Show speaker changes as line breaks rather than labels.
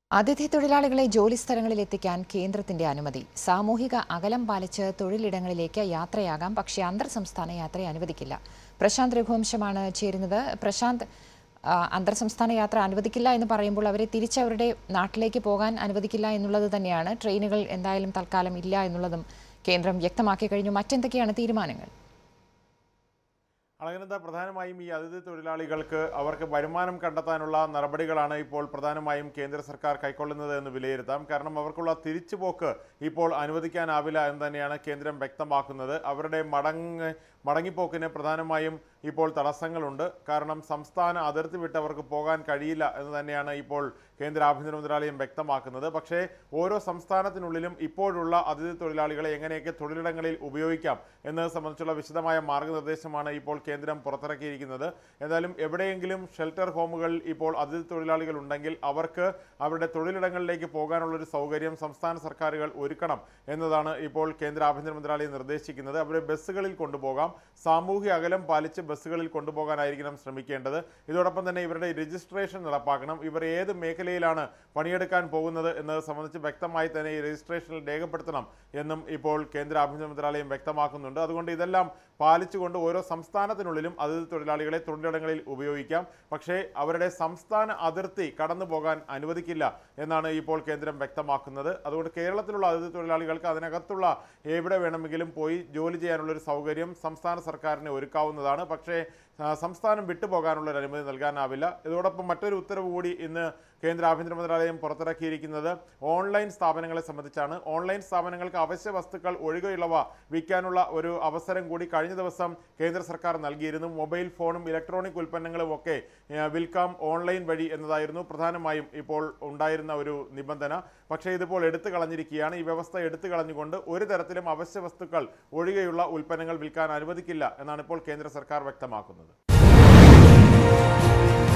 അതിഥി തൊഴിലാളികളെ ജോലിസ്ഥലങ്ങളിൽ എത്തിക്കാൻ കേന്ദ്രത്തിന്റെ അനുമതി സാമൂഹിക അകലം പാലിച്ച് തൊഴിലിടങ്ങളിലേക്ക് യാത്രയാകാം പക്ഷേ അന്തർ സംസ്ഥാന യാത്ര അനുവദിക്കില്ല പ്രശാന്ത് രഘുവംശമാണ് ചേരുന്നത് പ്രശാന്ത് ആ, അന്തർ സംസ്ഥാന യാത്ര അനുവദിക്കില്ല എന്ന് പറയുമ്പോൾ അവരെ തിരിച്ചവരുടെ നാട്ടിലേക്ക് പോകാൻ അനുവദിക്കില്ല എന്നുള്ളത് തന്നെയാണ് ട്രെയിനുകൾ എന്തായാലും തൽക്കാലം ഇല്ല എന്നുള്ളതും കേന്ദ്രം വ്യക്തമാക്കി കഴിഞ്ഞു മറ്റെന്തൊക്കെയാണ് തീരുമാനങ്ങൾ
അളകനന്ദ പ്രധാനമായും ഈ അതിഥി തൊഴിലാളികൾക്ക് അവർക്ക് വരുമാനം കണ്ടെത്താനുള്ള നടപടികളാണ് ഇപ്പോൾ പ്രധാനമായും കേന്ദ്ര സർക്കാർ കൈക്കൊള്ളുന്നത് എന്ന് വിലയിരുത്താം കാരണം അവർക്കുള്ള തിരിച്ചുപോക്ക് ഇപ്പോൾ അനുവദിക്കാനാവില്ല എന്ന് തന്നെയാണ് കേന്ദ്രം വ്യക്തമാക്കുന്നത് അവരുടെ മടങ്ങ് മടങ്ങിപ്പോക്കിന് പ്രധാനമായും ഇപ്പോൾ തടസ്സങ്ങളുണ്ട് കാരണം സംസ്ഥാന അതിർത്തി വിട്ട് അവർക്ക് പോകാൻ കഴിയില്ല എന്ന് തന്നെയാണ് ഇപ്പോൾ കേന്ദ്ര ആഭ്യന്തര മന്ത്രാലയം വ്യക്തമാക്കുന്നത് പക്ഷേ ഓരോ സംസ്ഥാനത്തിനുള്ളിലും ഇപ്പോഴുള്ള അതിഥി തൊഴിലാളികളെ എങ്ങനെയൊക്കെ തൊഴിലിടങ്ങളിൽ ഉപയോഗിക്കാം എന്നത് സംബന്ധിച്ചുള്ള വിശദമായ മാർഗനിർദ്ദേശമാണ് ഇപ്പോൾ കേന്ദ്രം പുറത്തിറക്കിയിരിക്കുന്നത് എന്തായാലും എവിടെയെങ്കിലും ഷെൽട്ടർ ഹോമുകൾ ഇപ്പോൾ അതിഥി തൊഴിലാളികൾ ഉണ്ടെങ്കിൽ അവർക്ക് അവരുടെ തൊഴിലിടങ്ങളിലേക്ക് പോകാനുള്ളൊരു സൗകര്യം സംസ്ഥാന സർക്കാരുകൾ ഒരുക്കണം എന്നതാണ് ഇപ്പോൾ കേന്ദ്ര ആഭ്യന്തര മന്ത്രാലയം നിർദ്ദേശിക്കുന്നത് അവരെ ബസ്സുകളിൽ കൊണ്ടുപോകാം സാമൂഹ്യ അകലം പാലിച്ച് ബസ്സുകളിൽ കൊണ്ടുപോകാനായിരിക്കണം ശ്രമിക്കേണ്ടത് ഇതോടൊപ്പം തന്നെ ഇവരുടെ രജിസ്ട്രേഷൻ നടപ്പാക്കണം ഇവർ ഏത് മേഖലയിലാണ് പണിയെടുക്കാൻ പോകുന്നത് എന്നത് സംബന്ധിച്ച് വ്യക്തമായി തന്നെ ഈ രജിസ്ട്രേഷനിൽ രേഖപ്പെടുത്തണം എന്നും ഇപ്പോൾ കേന്ദ്ര ആഭ്യന്തര മന്ത്രാലയം വ്യക്തമാക്കുന്നുണ്ട് അതുകൊണ്ട് ഇതെല്ലാം പാലിച്ചുകൊണ്ട് ഓരോ സംസ്ഥാനത്തിനുള്ളിലും അതിഥി തൊഴിലാളികളെ തൊഴിലിടങ്ങളിൽ ഉപയോഗിക്കാം പക്ഷേ അവരുടെ സംസ്ഥാന അതിർത്തി കടന്നു പോകാൻ അനുവദിക്കില്ല എന്നാണ് ഇപ്പോൾ കേന്ദ്രം വ്യക്തമാക്കുന്നത് അതുകൊണ്ട് കേരളത്തിലുള്ള അതിഥി തൊഴിലാളികൾക്ക് അതിനകത്തുള്ള എവിടെ വേണമെങ്കിലും പോയി ജോലി ചെയ്യാനുള്ള ഒരു സൗകര്യം സംസ്ഥാന സർക്കാരിന് ഒരുക്കാവുന്നതാണ് പക്ഷേ ആ, സംസ്ഥാനം വിട്ടുപോകാനുള്ള ഒരു അനുമതി നൽകാനാവില്ല ഇതോടൊപ്പം മറ്റൊരു ഉത്തരവ് കൂടി ഇന്ന് കേന്ദ്ര ആഭ്യന്തര മന്ത്രാലയം പുറത്തിറക്കിയിരിക്കുന്നത് ഓൺലൈൻ സ്ഥാപനങ്ങളെ സംബന്ധിച്ചാണ് ഓൺലൈൻ സ്ഥാപനങ്ങൾക്ക് അവശ്യ വസ്തുക്കൾ ഒഴികെയുള്ളവ വിൽക്കാനുള്ള ഒരു അവസരം കൂടി കഴിഞ്ഞ ദിവസം കേന്ദ്ര സർക്കാർ നൽകിയിരുന്നു മൊബൈൽ ഫോണും ഇലക്ട്രോണിക് ഉൽപ്പന്നങ്ങളും ഒക്കെ ആ, വിൽക്കാം ഓൺലൈൻ വഴി എന്നതായിരുന്നു പ്രധാനമായും ഇപ്പോൾ ഉണ്ടായിരുന്ന ഒരു നിബന്ധന പക്ഷേ ഇതിപ്പോൾ എടുത്തു കളഞ്ഞിരിക്കുകയാണ് ഈ വ്യവസ്ഥ എടുത്തു കളഞ്ഞുകൊണ്ട് ഒരു തരത്തിലും അവശ്യ വസ്തുക്കൾ ഒഴികെയുള്ള ഉൽപ്പന്നങ്ങൾ വിൽക്കാൻ അനുവദിക്കില്ല എന്നാണ് ഇപ്പോൾ കേന്ദ്ര സർക്കാർ വ്യക്തമാക്കുന്നത്